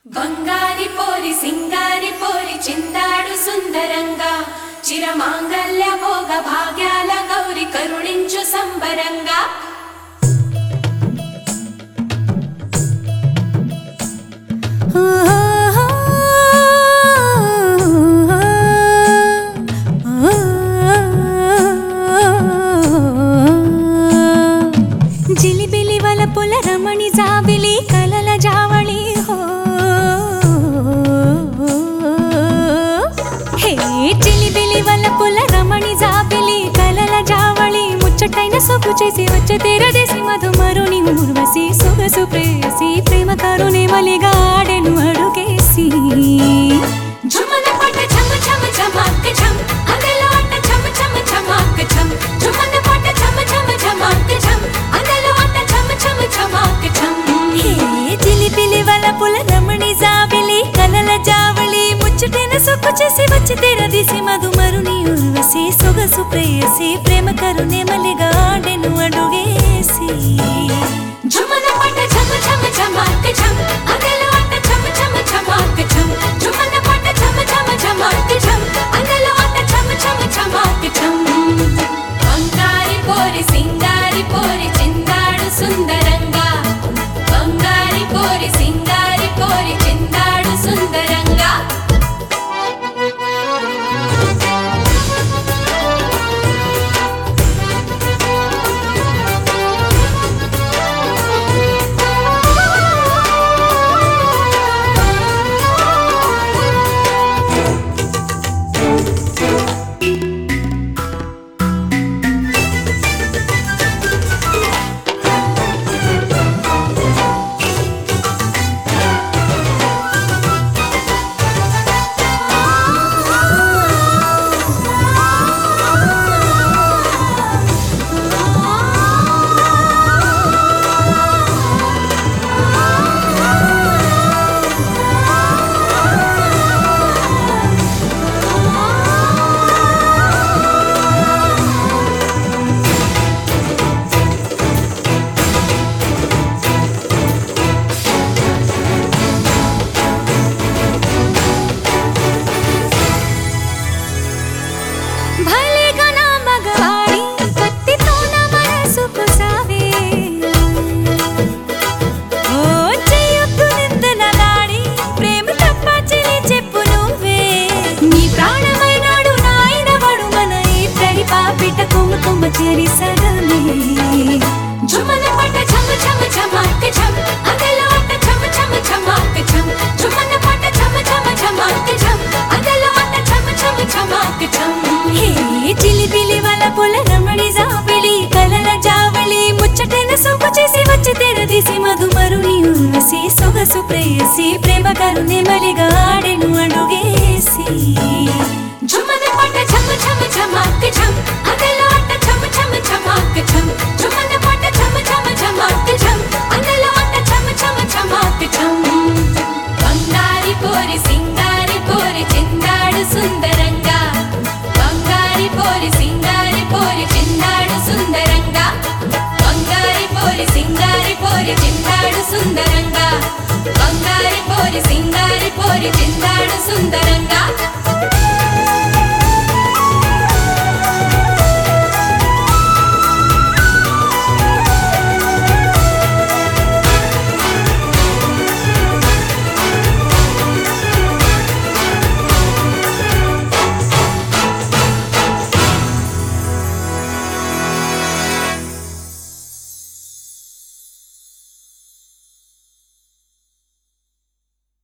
బంగారి పోరి సింగారి పోరి చిందాడు సుందరంగా చిరమాంగల్య భోగ భాగ్యాల గౌరి కరుణించు సంబరంగా జిలిబిలి వలపుల రమణి జాబిలి కలల జావళి హో హే జిలిబిలి వలపుల రమణి జాబిలి కలల జావళి ముచ్చటైన సొగ్గు చేసి వచ్చే తెరదేసి మధుమరుని ఊర్వశి సొగసు ప్రేయసి ప్రేమ కరుణే మలిగా ఆడెను అడుగేసి జుమన పట ఛమ ఛమ ఛమక్ ఛం అందెలో అట్ట ఛమ ఛమ ఛమక్ ఛం జుమన పట ఛమ ఛమ ఛమక్ ఛం అందెలో అట్ట ఛమ ఛమ ఛమక్ ఛం హే జిలిబిలి వలపుల రమణి జాబిలి కలల జావళి ముచ్చటైన సొక్కు చేసి వచ్చి తెరదీసి మధుమరుని ఉర్వశి సొగసు ప్రేయసి ప్రేమ కరుణే మలిగా ఆడెను అడుగేసి జుమన పట ఛమ ఛమ ఛమక్ ఛం అందెలో అట్ట ఛమ ఛమ ఛమక్ ఛం జుమన పట ఛమ ఛమ ఛమక్ ఛం అందెలో అట్ట ఛమ ఛమ ఛమక్ ఛం బంగారి పోరి సింగారి పోరి చిందాడు సుందరంగా బంగారి పోరి సింగారి పోరి చిందాడు సుందరంగా భలేగా నా మగవాడి కత్తితో నా మనసుకు సావే ఓ చెయ్యొద్దు నిందనలాడి ప్రేమ తప్ప చెలి చెప్పు నువ్వే నీ ప్రాణమైనాడు నాయనవాడు మన ఇద్దరి పాపిట కొమ్మ కొమ్మ చేరి సగమే జుమన పట ఛమ ఛమ ఛమక్ ఛం అందెలో అట్ట ఛమ ఛమ ఛమక్ ఛం జుమన పట ఛమ ఛమ ఛమక్ ఛం అందెలో అట్ట ఛమ ఛమ ఛమక్ ఛం హే చిలిపిలి వల పుల రమణి జాబిలి కలల జావళి ముచ్చటైన సొక్కు చేసి వచ్చి తెరదీసి మధుమరుని ఉర్వశి సొగసు ప్రేయసి ప్రేమ కరుణే మలిగా ఆడెను అడుగేసి జుమన పట ఛమ ఛమ ఛమక్ ఛం అందెలో అట్ట ఛమ ఛమ ఛమక్ ఛం జుమన పట ఛమ ఛమ ఛమక్ ఛం అందెలో అట్ట ఛమ ఛమ ఛమక్ ఛం బంగారి పోరి సింగారి పోరి చిందాడు సుందరంగా బంగారి పోరి సింగారి పోరి చిందాడు సుందరంగా బంగారి పోరి సింగారి పోరి చిందాడు సుందరంగా బంగారి పోరి సింగారి పోరి చిందాడు సుందరంగా